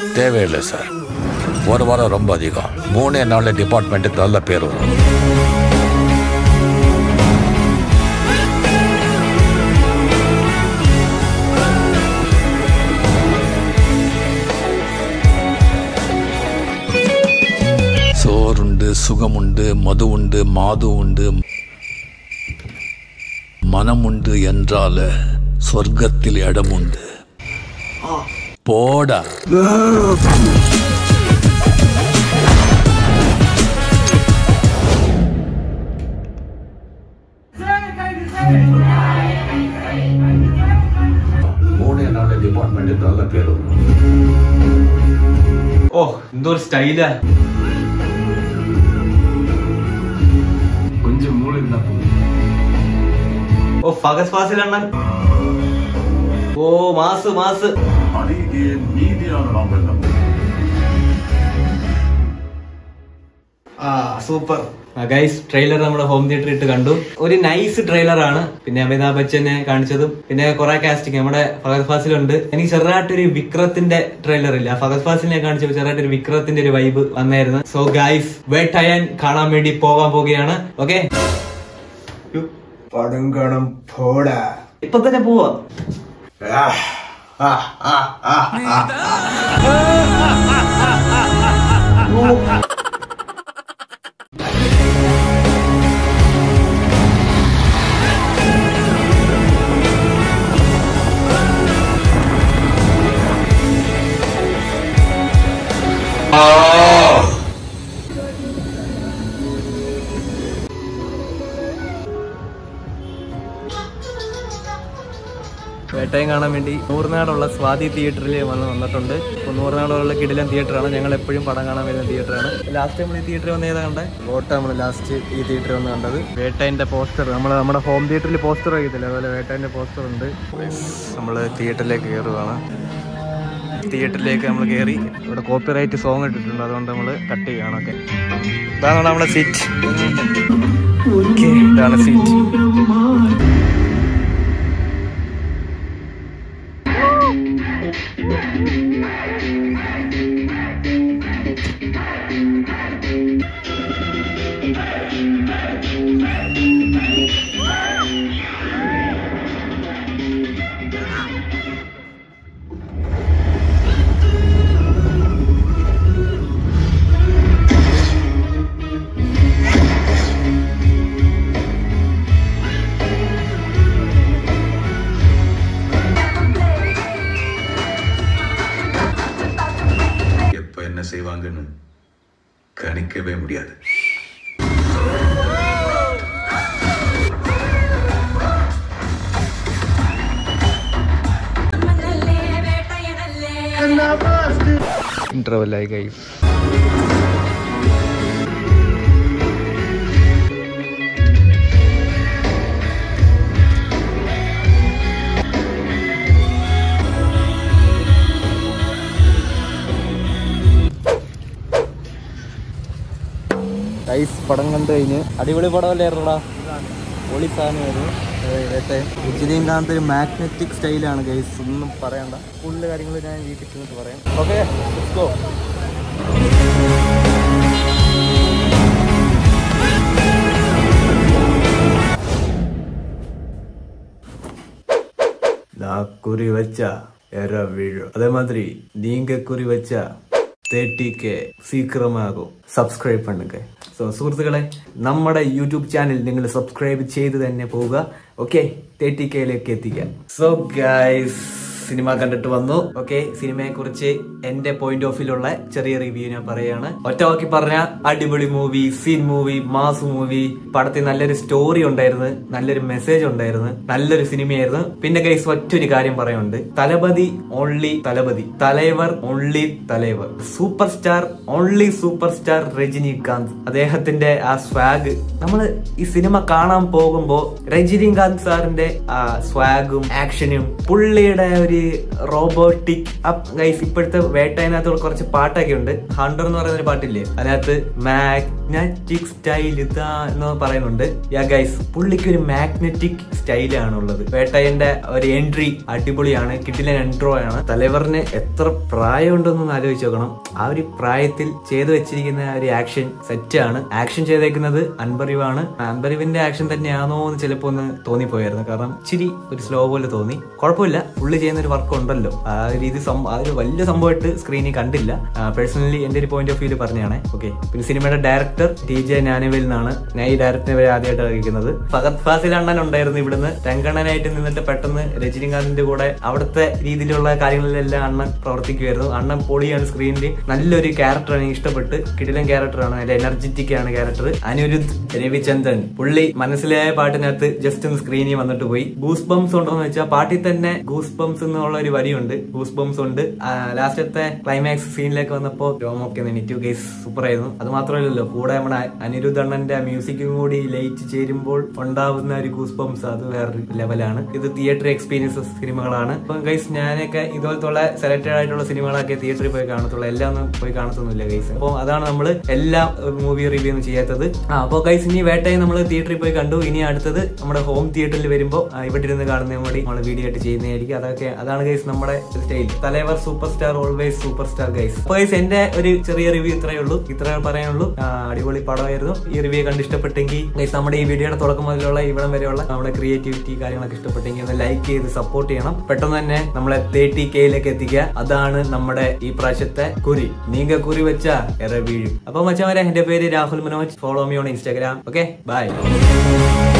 தேவையில்லை சார் ஒரு வாரம் ரொம்ப அதிகம் மூணே நாளில் டிபார்ட்மெண்ட்டுக்கு நல்ல பேர் வரும் சோறுண்டு சுகமுண்டு மது உண்டு மாது உண்டு மனமுண்டு என்றால சொர்க்கத்தில் இடம் உண்டு போடா மூணே நாள் டிபார்ட்மெண்ட் நல்ல பேர் வரும் ഓ എന്തോ ഒരു സ്റ്റൈലാ கொஞ்சம் மூளை இருந்தா போதும் ഓ ഫഗസ് ഫാസിലണ്ണൻ ഓ മാസ് മാസ് அழகிய நீதியான நாங்கள் நம்ம ആ സൂപ്പർ ഗൈസ് ട്രെയിലർ നമ്മുടെ ഹോം തിയേറ്ററിൽ ഇട്ട് കണ്ടു ഒരു നൈസ് ട്രെയിലർ ആണ് പിന്നെ അമിതാഭ് ബച്ചനെ കാണിച്ചതും പിന്നെ കുറെ കാസ്റ്റിംഗ് നമ്മുടെ ഫഹദ് ഫാസിലുണ്ട് എനിക്ക് ചെറുതായിട്ടൊരു വിക്രത്തിന്റെ ട്രെയിലർ ഇല്ല ഫഹദ് ഫാസിലിനെ കാണിച്ചപ്പോൾ ചെറുതായിട്ടൊരു വിക്രത്തിന്റെ ഒരു വൈബ് വന്നായിരുന്നു സോ ഗൈസ് വേട്ടയൻ കാണാൻ വേണ്ടി പോകാൻ പോവുകയാണ് ഓക്കെ പടം കാണാൻ പോടാ ഇപ്പൊ തന്നെ പോവാ വേട്ടയം കാണാൻ വേണ്ടി നൂറിനാടുള്ള സ്വാതി തിയേറ്ററിൽ വന്ന് വന്നിട്ടുണ്ട് അപ്പോൾ നൂറിനാടുള്ള കിടിലൻ തിയേറ്ററാണ് ഞങ്ങൾ എപ്പോഴും പടം കാണാൻ വരുന്ന തിയേറ്ററാണ് ലാസ്റ്റ് നമ്മൾ ഈ തിയേറ്ററിൽ വന്ന് ഏതാ കണ്ടത് വോട്ട് നമ്മൾ ലാസ്റ്റ് ഈ തിയേറ്ററിൽ വന്ന് കണ്ടത് വേട്ടയൻ്റെ പോസ്റ്റർ നമ്മൾ നമ്മുടെ ഹോം തിയേറ്ററിൽ പോസ്റ്റർ വയ്ക്കത്തില്ല അതുപോലെ വേട്ടയൻ്റെ പോസ്റ്റർ ഉണ്ട് നമ്മൾ തിയേറ്ററിലേക്ക് കയറുകയാണ് തിയേറ്ററിലേക്ക് നമ്മൾ കയറി ഇവിടെ കോപ്പിറൈറ്റ് സോങ് ഇട്ടിട്ടുണ്ട് അതുകൊണ്ട് നമ്മൾ കട്ട് ചെയ്യുകയാണ് ഓക്കെ ഇതാണ് നമ്മുടെ സീറ്റ് ഓക്കെ ഇതാണ് സീറ്റ് எப்ப என்ன செய்வாங்கன்னு கணிக்கவே முடியாது ഇന്റർവെല്ലായി ഗൈസ് ഗൈസ് പടം കണ്ടു കഴിഞ്ഞ് അടിപൊളി പടമല്ലായിരുന്നടാ പൊളി സാധനമായിരുന്നു വേട്ടെ രജനീകാന്ത് ഒരു മാഗ്നറ്റിക് സ്റ്റൈലാണ് ഗൈസ് ഒന്നും പറയണ്ട ഫുള്ള് കാര്യങ്ങൾ ഞാൻ വീട്ടിൽ ചെന്നിട്ട് പറയാം ഓക്കെ ഗോ நான் குறி வச்சா எற வீழும் அதே மாதிரி நீங்க குறி வச்சா തേർട്ടി കെ സീക്രമാകും സബ്സ്ക്രൈബ് പണ്ണുക സോ സുഹൃത്തുക്കളെ നമ്മുടെ യൂട്യൂബ് ചാനൽ നിങ്ങൾ സബ്സ്ക്രൈബ് ചെയ്ത് തന്നെ പോവുക ഓക്കെ തേർട്ടി കെയിലേക്ക് എത്തിക്കാം സോ ഗൈസ് സിനിമ കണ്ടിട്ട് വന്നു ഓക്കെ സിനിമയെ കുറിച്ച് എന്റെ പോയിന്റ് ഓഫ് വ്യൂലുള്ള ചെറിയ റിവ്യൂ ഞാൻ പറയാണ് ഒറ്റ വാക്കി പറഞ്ഞ അടിപൊളി movie scene movie mass movie പടത്തിൽ നല്ലൊരു സ്റ്റോറി ഉണ്ടായിരുന്നു നല്ലൊരു മെസ്സേജ് ഉണ്ടായിരുന്നു നല്ലൊരു സിനിമയായിരുന്നു പിന്നെ ഗൈസ് ഒറ്റൊരു കാര്യം പറയുന്നുണ്ട് Thalapathy only Thalapathy Thalaivar only Thalaivar super star only super star Rajinikanth അദ്ദേഹത്തിന്റെ ആ സ്വാഗ് നമ്മള് ഈ സിനിമ കാണാൻ പോകുമ്പോ രജനീകാന്ത് സാറിന്റെ ആ സ്വാഗും ആക്ഷനും പുള്ളിയുടെ ഒരു റോബോട്ടിക് അപ്പ് ഗൈസ് ഇപ്പോഴത്തെ വേട്ടതിനകത്ത് കുറച്ച് പാട്ടൊക്കെ ഉണ്ട് ഹണ്ടർ എന്ന് പറയുന്ന ഒരു പാട്ടില്ലേ അതിനകത്ത് മാഗ്നറ്റിക് സ്റ്റൈൽ ഇതാ എന്ന് പറയുന്നുണ്ട് യാ ഗൈസ് പുള്ളിക്ക് ഒരു മാഗ്നറ്റിക് സ്റ്റൈലാണ് ഉള്ളത് വേട്ടയന്റെ ഒരു എൻട്രി അടിപൊളിയാണ് കിട്ടിലെ എൻട്രോ ആണ് തലവറിന് എത്ര പ്രായമുണ്ടെന്നൊന്ന് ആലോചിച്ച് നോക്കണം ആ ഒരു പ്രായത്തിൽ ചെയ്തു വെച്ചിരിക്കുന്ന ആ ഒരു ആക്ഷൻ സെറ്റാണ് ആക്ഷൻ ചെയ്തേക്കുന്നത് അൻബറിവാണ് അൻബറിവിന്റെ ആക്ഷൻ തന്നെയാണോ എന്ന് ചിലപ്പോ ഒന്ന് തോന്നിപ്പോയായിരുന്നു കാരണം ഇച്ചിരി ഒരു സ്ലോ പോലെ തോന്നി കുഴപ്പമില്ല പുള്ളി ചെയ്യുന്ന ഒരു വർക്ക് ഉണ്ടല്ലോ ആ ഒരു രീതി സം- ആ ഒരു വലിയ സംഭവമായിട്ട് സ്ക്രീനിൽ കണ്ടില്ല പേഴ്സണലി എന്റെ ഒരു പോയിന്റ് ഓഫ് വ്യൂ പറഞ്ഞാണ് ഓക്കെ പിന്നെ സിനിമയുടെ ഡയറക്ടർ ടി ജെ നാനുവേൽ എന്നാണ് ഞാൻ ഈ ഡയറക്ടറിനെ വരെ ആദ്യമായിട്ട് അറിയിക്കുന്നത് ഫഹദ് ഫാസിൽ അണ്ണൻ ഉണ്ടായിരുന്നു ഇവിടുന്ന് രംഗണ്ണനായിട്ട് നിന്നിട്ട് പെട്ടെന്ന് രജനികാന്തിന്റെ കൂടെ അവിടുത്തെ രീതിയിലുള്ള കാര്യങ്ങളിലെല്ലാം അണ്ണൻ പ്രവർത്തിക്കുമായിരുന്നു അണ്ണൻ പൊളിയാണ് സ്ക്രീനിൽ നല്ലൊരു ക്യാരക്ടറാണ് എനിക്ക് ഇഷ്ടപ്പെട്ട് കിടിലൻ ക്യാരക്ടറാണ് നല്ല എനർജറ്റിക് ആണ് ക്യാരക്ടർ അനിരുദ്ധ് രവിചന്ദ്രൻ പുള്ളി മനസ്സിലായ പാട്ടിനകത്ത് ജസ്റ്റ് ഒന്ന് സ്ക്രീനിൽ വന്നിട്ട് പോയി ഗൂസ് ബംസ് ഉണ്ടോന്ന് വെച്ചാൽ പാട്ടിൽ തന്നെ ഗൂസ് ബംസ് എന്നുള്ള ഒരു വരിയുണ്ട് ഗൂസ് ബംസ് ഉണ്ട് ലാസ്റ്റത്തെ ക്ലൈമാക്സ് സീനിലേക്ക് വന്നപ്പോ രോമൊക്കെ നെറ്റു കേസ് സൂപ്പർ ആയിരുന്നു അത് മാത്രമല്ലല്ലോ കൂടെ നമ്മുടെ അനിരുദ്ധ് അണ്ണന്റെ മ്യൂസിക്കും കൂടി ലയിച്ച് ചേരുമ്പോൾ ഉണ്ടാവുന്ന ഒരു ഗൂസ് ബംസ് അത് വേറൊരു ലെവലാണ് ഇത് തിയേറ്റർ എക്സ്പീരിയൻസ് സിനിമകളാണ് അപ്പം ഗൈസ് ഞാനൊക്കെ ഇതുപോലത്തുള്ള സെലക്റ്റഡ് ആയിട്ടുള്ള സിനിമകളൊക്കെ തിയേറ്ററിൽ പോയി കാണത്തുള്ളൂ എല്ലാം ഒന്നും പോയി കാണത്തൊന്നുമില്ല ഗൈസ് അപ്പോൾ അതാണ് നമ്മൾ എല്ലാ മൂവി റിവ്യൂ ഒന്നും ചെയ്യാത്തത് ആ അപ്പോൾ ഗൈസ് ഇനി വേട്ടയെ നമ്മൾ തിയേറ്ററിൽ പോയി കണ്ടു ഇനി അടുത്തത് നമ്മുടെ ഹോം തിയേറ്ററിൽ വരുമ്പോൾ ഇവിടെ ഇരുന്ന് കാണുന്ന കൂടി നമ്മൾ വീഡിയോ ആയിട്ട് ചെയ്യുന്നതായിരിക്കും അതൊക്കെ അതാണ് ഗൈസ് നമ്മുടെ style Thalaivar super star always super star guys അപ്പോൾ ഗൈസ് എന്റെ ഒരു ചെറിയ റിവ്യൂ ഇത്രയേ ഉള്ളൂ ഇത്ര പറയാനുള്ളൂ ആ, അടിപൊളി പടമായിരുന്നു ഈ റിവ്യൂ കണ്ട് ഇഷ്ടപ്പെട്ടെങ്കിൽ ഗൈസ് നമ്മുടെ ഈ വീഡിയോയുടെ തുടക്കം മുതലുള്ള ഇവിടം വരെയുള്ള നമ്മുടെ ക്രിയേറ്റിവിറ്റി കാര്യങ്ങളൊക്കെ ഇഷ്ടപ്പെട്ടെങ്കിൽ ഒന്ന് ലൈക്ക് ചെയ്ത് സപ്പോർട്ട് ചെയ്യണം പെട്ടെന്ന് തന്നെ നമ്മളെ തേർട്ടി കെയിലേക്ക് എത്തിക്കുക അതാണ് നമ്മുടെ ഈ പ്രാവശ്യത്തെ കുരി നീങ്ക കുരി വെച്ച എറ വീഴും അപ്പൊ മച്ചവരെ എന്റെ പേര് Rahul Manoj follow me on Instagram okay by